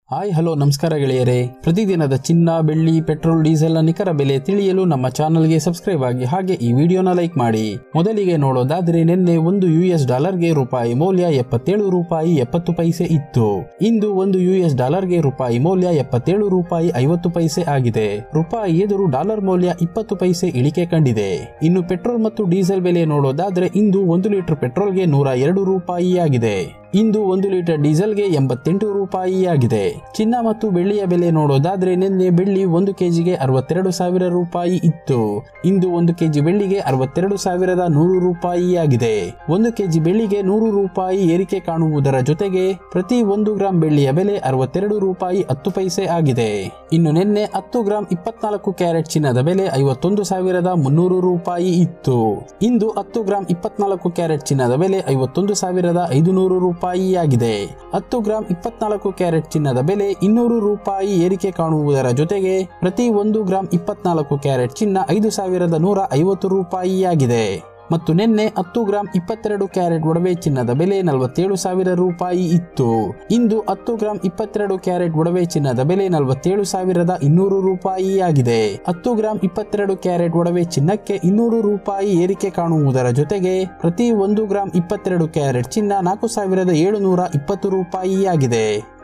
hi hello ನಮಸ್ಕಾರ ಗೆಳೆಯರೇ ಪ್ರತಿದಿನದ ಚಿನ್ನ ಬೆಳ್ಳಿ ಪೆಟ್ರೋಲ್ ಡೀಸೆಲ್ನ ನಿಖರ ಬೆಲೆ ತಿಳಿಯಲು ನಮ್ಮ ಚಾನಲ್ಗೆ ಸಬ್ಸ್ಕ್ರೈಬ್ ಆಗಿ ಹಾಗೆ ಈ ವಿಡಿಯೋನ ಲೈಕ್ ಮಾಡಿ ಮೊದಲಿಗೆ ನೋಡೋದಾದ್ರೆ ನಿನ್ನೆ ಒಂದು ಯು ಎಸ್ ಡಾಲರ್ಗೆ ರೂಪಾಯಿ ಮೌಲ್ಯ ಎಪ್ಪತ್ತೇಳು ರೂಪಾಯಿ ಎಪ್ಪತ್ತು ಪೈಸೆ ಇತ್ತು ಇಂದು ಒಂದು ಯು ಎಸ್ ಡಾಲರ್ಗೆ ರೂಪಾಯಿ ಮೌಲ್ಯ ಎಪ್ಪತ್ತೇಳು ರೂಪಾಯಿ ಐವತ್ತು ಪೈಸೆ ಆಗಿದೆ ರೂಪಾಯಿ ಎದುರು ಡಾಲರ್ ಮೌಲ್ಯ ಇಪ್ಪತ್ತು ಪೈಸೆ ಇಳಿಕೆ ಕಂಡಿದೆ ಇನ್ನು ಪೆಟ್ರೋಲ್ ಮತ್ತು ಡೀಸೆಲ್ ಬೆಲೆ ನೋಡೋದಾದ್ರೆ ಇಂದು ಒಂದು ಲೀಟರ್ ಪೆಟ್ರೋಲ್ಗೆ ನೂರ ಎರಡು ರೂಪಾಯಿ ಆಗಿದೆ ಇಂದು ಒಂದು ಲೀಟರ್ ಡೀಸೆಲ್ಗೆ ಎಂಬತ್ತೆಂಟು ರೂಪಾಯಿ ಆಗಿದೆ ಚಿನ್ನ ಮತ್ತು ಬೆಳ್ಳಿಯ ಬೆಲೆ ನೋಡೋದಾದ್ರೆ ನಿನ್ನೆ ಬೆಳ್ಳಿ ಒಂದು ಕೆಜಿಗೆ ಅರವತ್ತೆರಡು ಸಾವಿರ ರೂಪಾಯಿ ಇತ್ತು ಇಂದು ಒಂದು ಕೆಜಿ ಬೆಳ್ಳಿಗೆ ಅರವತ್ತೆರಡು ಸಾವಿರದ ನೂರು ರೂಪಾಯಿ ಆಗಿದೆ ಒಂದು ಕೆಜಿ ಬೆಳ್ಳಿಗೆ ನೂರು ರೂಪಾಯಿ ಏರಿಕೆ ಕಾಣುವುದರ ಜೊತೆಗೆ ಪ್ರತಿ ಒಂದು ಗ್ರಾಂ ಬೆಳ್ಳಿಯ ಬೆಲೆ ಅರವತ್ತೆರಡು ರೂಪಾಯಿ ಹತ್ತು ಪೈಸೆ ಆಗಿದೆ ಇನ್ನು ನಿನ್ನೆ ಹತ್ತು ಗ್ರಾಂ ಇಪ್ಪತ್ನಾಲ್ಕು ಕ್ಯಾರೆಟ್ ಚಿನ್ನದ ಬೆಲೆ ಐವತ್ತೊಂದು ಸಾವಿರದ ಮುನ್ನೂರು ರೂಪಾಯಿ ಇತ್ತು ಇಂದು ಹತ್ತು ಗ್ರಾಂ ಇಪ್ಪತ್ನಾಲ್ಕು ಕ್ಯಾರೆಟ್ ಚಿನ್ನದ ಬೆಲೆ ಐವತ್ತೊಂದು ಸಾವಿರದ ಐದುನೂರು ರೂಪಾಯಿ ಆಗಿದೆ ಹತ್ತು ಗ್ರಾಂ ಇಪ್ಪತ್ನಾಲ್ಕು ಕ್ಯಾರೆಟ್ ಚಿನ್ನದ ಬೆಲೆ ಇನ್ನೂರು ರೂಪಾಯಿ ಏರಿಕೆ ಕಾಣುವುದರ ಜೊತೆಗೆ ಪ್ರತಿ ಒಂದು ಗ್ರಾಂ ಇಪ್ಪತ್ನಾಲ್ಕು ಕ್ಯಾರೆಟ್ ಚಿನ್ನ ಐದು ಸಾವಿರದ ನೂರ ಐವತ್ತು ರೂಪಾಯಿ ಆಗಿದೆ ಮತ್ತು ನಿನ್ನೆ ಹತ್ತು ಗ್ರಾಂ ಇಪ್ಪತ್ತೆರಡು ಕ್ಯಾರೆಟ್ ಒಡವೆ ಚಿನ್ನದ ಬೆಲೆ ನಲವತ್ತೇಳು ಸಾವಿರ ರೂಪಾಯಿ ಇತ್ತು ಇಂದು ಹತ್ತು ಗ್ರಾಂ ಇಪ್ಪತ್ತೆರಡು ಕ್ಯಾರೆಟ್ ಒಡವೆ ಚಿನ್ನದ ಬೆಲೆ ನಲವತ್ತೇಳು ಸಾವಿರದ ಇನ್ನೂರು ರೂಪಾಯಿ ಆಗಿದೆ ಹತ್ತು ಗ್ರಾಂ ಇಪ್ಪತ್ತೆರಡು ಕ್ಯಾರೆಟ್ ಒಡವೆ ಚಿನ್ನಕ್ಕೆ ಇನ್ನೂರು ರೂಪಾಯಿ ಏರಿಕೆ ಕಾಣುವುದರ ಜೊತೆಗೆ ಪ್ರತಿ ಒಂದು ಗ್ರಾಂ ಇಪ್ಪತ್ತೆರಡು ಕ್ಯಾರೆಟ್ ಚಿನ್ನ ನಾಲ್ಕು ಸಾವಿರದ ಏಳುನೂರ ಇಪ್ಪತ್ತು ರೂಪಾಯಿ ಆಗಿದೆ